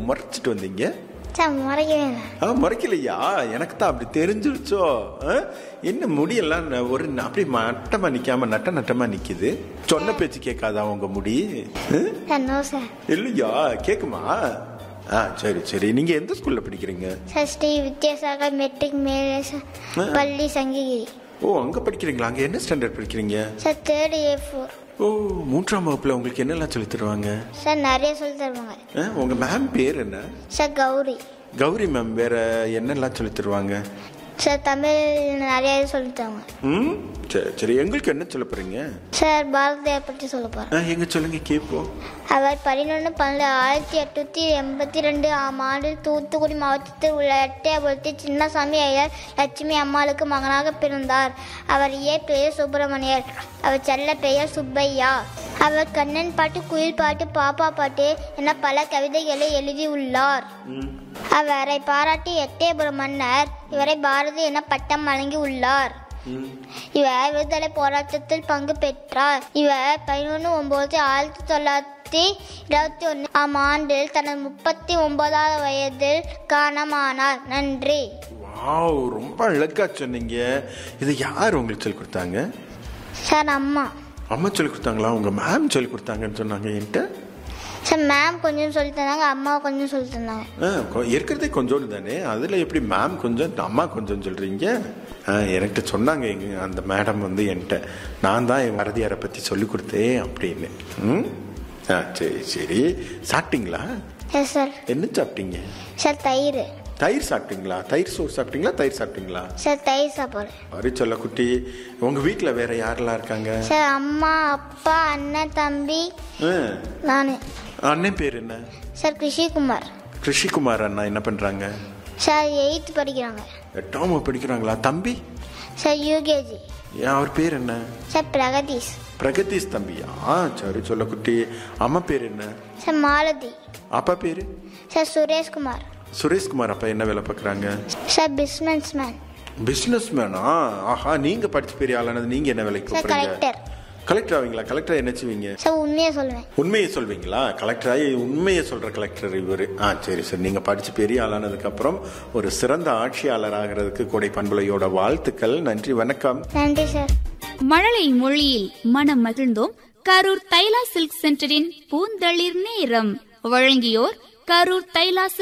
முறைச்சிட்டு வந்தீங்க சார் முறைக்கவே இல்லை ஆ முறைக்கலையா எனக்கு தான் அப்படி தெரிஞ்சிருச்சோ ஆ? என்ன முடியெல்லாம் ந- ஒரு ந- அப்படி மட்டமா நிக்காம நட்ட நட்டமா நிக்குது சொன்ன பேச்சு கேட்காதா உங்க முடி ஆ? சார் நோ சார் இல்லையா கேக்குமா ஆ சரி சரி நீங்க எந்த ஸ்கூல்ல படிக்கிறீங்க சார் ஸ்ரீ வித்யாசாகர் மெட்ரிக் மேலே பள்ளி சங்ககிரி ஓ அங்க படிக்கிறீங்களா அங்க என்ன ஸ்டாண்டர்ட் படிக்கிறீங்க சார் தேர்ட் ஏ ஃபோர் ஓ மூன்றாம் வகுப்புல உங்களுக்கு என்னெல்லாம் சொல்லி தருவாங்க சார் நிறைய சொல்லி தருவாங்க ஆ, உங்க மேம் பேர் என்ன சார் கௌரி கௌரி மேம் வேற என்னெல்லாம் சொல்லி தருவாங்க சார் தமிழ் நிறைய சொல்லி தருவாங்க ம் சரி சரி எங்களுக்கு என்ன சொல்ல போறீங்க சார் பாரதியார் பற்றி சொல்ல போகிறேன் ஆ, எங்க சொல்லுங்க கேட்போம் அவர் பதினொன்று பன்னெண்டு ஆயிரத்தி எட்நூத்தி எண்பத்தி ரெண்டு ஆம் ஆண்டில் தூத்துக்குடி மாவட்டத்தில் உள்ள எட்டயபுரத்தில் சின்னசாமி ஐயர் லட்சுமி அம்மாளுக்கு மகனாக பிறந்தார் அவர் இயற்பெயர் சுப்பிரமணியர் அவர் செல்ல பெயர் சுப்பையா அவர் கண்ணன் பாட்டு குயில் பாட்டு பாப்பா பாட்டு என பல கவிதைகளை எழுதியுள்ளார் அவரை பாராட்டி எட்டயபுரம் மன்னர் இவரை பாரதி என பட்டம் வழங்கி உள்ளார் இவர் விடுதலை போராட்டத்தில் பங்கு பெற்றார் இவர் பதினொன்று ஒன்பது ஆயிரத்தி தொள்ளாயிரத்தி இருபத்தி ஒன்று ஆம் ஆண்டில் தனது முப்பத்தி ஒன்பதாவது வயதில் காணமானார் நன்றி வாவ் ரொம்ப அழகா சொன்னீங்க இது யார் உங்களுக்கு சொல்லி கொடுத்தாங்க சார் அம்மா அம்மா சொல்லி கொடுத்தாங்களா உங்க மேம் சொல்லி கொடுத்தாங்கன்னு சொன்னாங்க என்கிட்ட சார் மேம் கொஞ்சம் சொல்லி தந்தாங்க அம்மா கொஞ்சம் சொல்லி தந்தாங்க ஆ, கொ- இருக்கிறதே கொஞ்சோண்டு தானே அதுல எப்படி மேம் கொஞ்சம் அம்மா கொஞ்சம் சொல்றீங்க ஆ, என்கிட்ட சொன்னாங்க எங்க அந்த மேடம் வந்து என்கிட்ட நான் தான் என் பாரதியாரை பத்தி சொல்லி கொடுத்தேன் அப்படின்னு ம் ஆ சரி சரி சாப்பிட்டீங்களா எஸ் சார் என்ன சாப்பிட்டீங்க சார் தயிர் தயிர் சாப்பிட்டீங்களா தயிர் சோறு சாப்பிட்டீங்களா தயிர் சாப்பிட்டீங்களா சார் தயிர் சாப்பாடு அரி சொல்ல குட்டி உங்க வீட்ல வேற யாரெல்லாம் இருக்காங்க சார் அம்மா அப்பா அண்ணன் தம்பி ஆ, நான் அண்ணன் பேர் என்ன சார் கிருஷிகுமார் கிருஷிகுமார் அண்ணா என்ன பண்றாங்க சார் எயித்து படிக்கிறாங்க எட்டாம் வகுப்பு படிக்கிறாங்களா தம்பி சார் யூகேஜி ஏன் அவர் பேர் என்ன சார் பிரகதீஷ் பிரகதீஷ் தம்பியா ஆ சரி சொல்ல குட்டி அம்மா பேர் என்ன சார் மாலதி அப்பா பேரு சார் சுரேஷ்குமார் சுரேஷ்குமார் அப்பா என்ன வேலை பார்க்குறாங்க சார் பிஸ்னஸ் மேன் பிஸ்னஸ் மேனா ஆஹா நீங்க படிச்சு பெரிய ஆளானது நீங்க என்ன வேலைக்கு சார் போறீங்க கலெக்டர் கலெக்டர் ஆவீங்களா கலெக்டர் என்ன செய்வீங்க சார் உண்மையை சொல்லுவேன் உண்மையை சொல்வீங்களா கலெக்டர் ஆகி உண்மையை சொல்ற கலெக்டர் இவர் ஆ சரி சரி நீங்க படிச்சு பெரிய ஆளானதுக்கு அப்புறம் ஒரு சிறந்த ஆட்சியாளர் ஆகிறதுக்கு கொடை பண்புலையோட வாழ்த்துக்கள் நன்றி வணக்கம் நன்றி சார் மழலை மொழியில் மனம் மகிழ்ந்தோம் கரூர் தைலா சில்க் சென்டரின் பூந்தளிர் நேரம் வழங்கியோர் கரூர் தைலா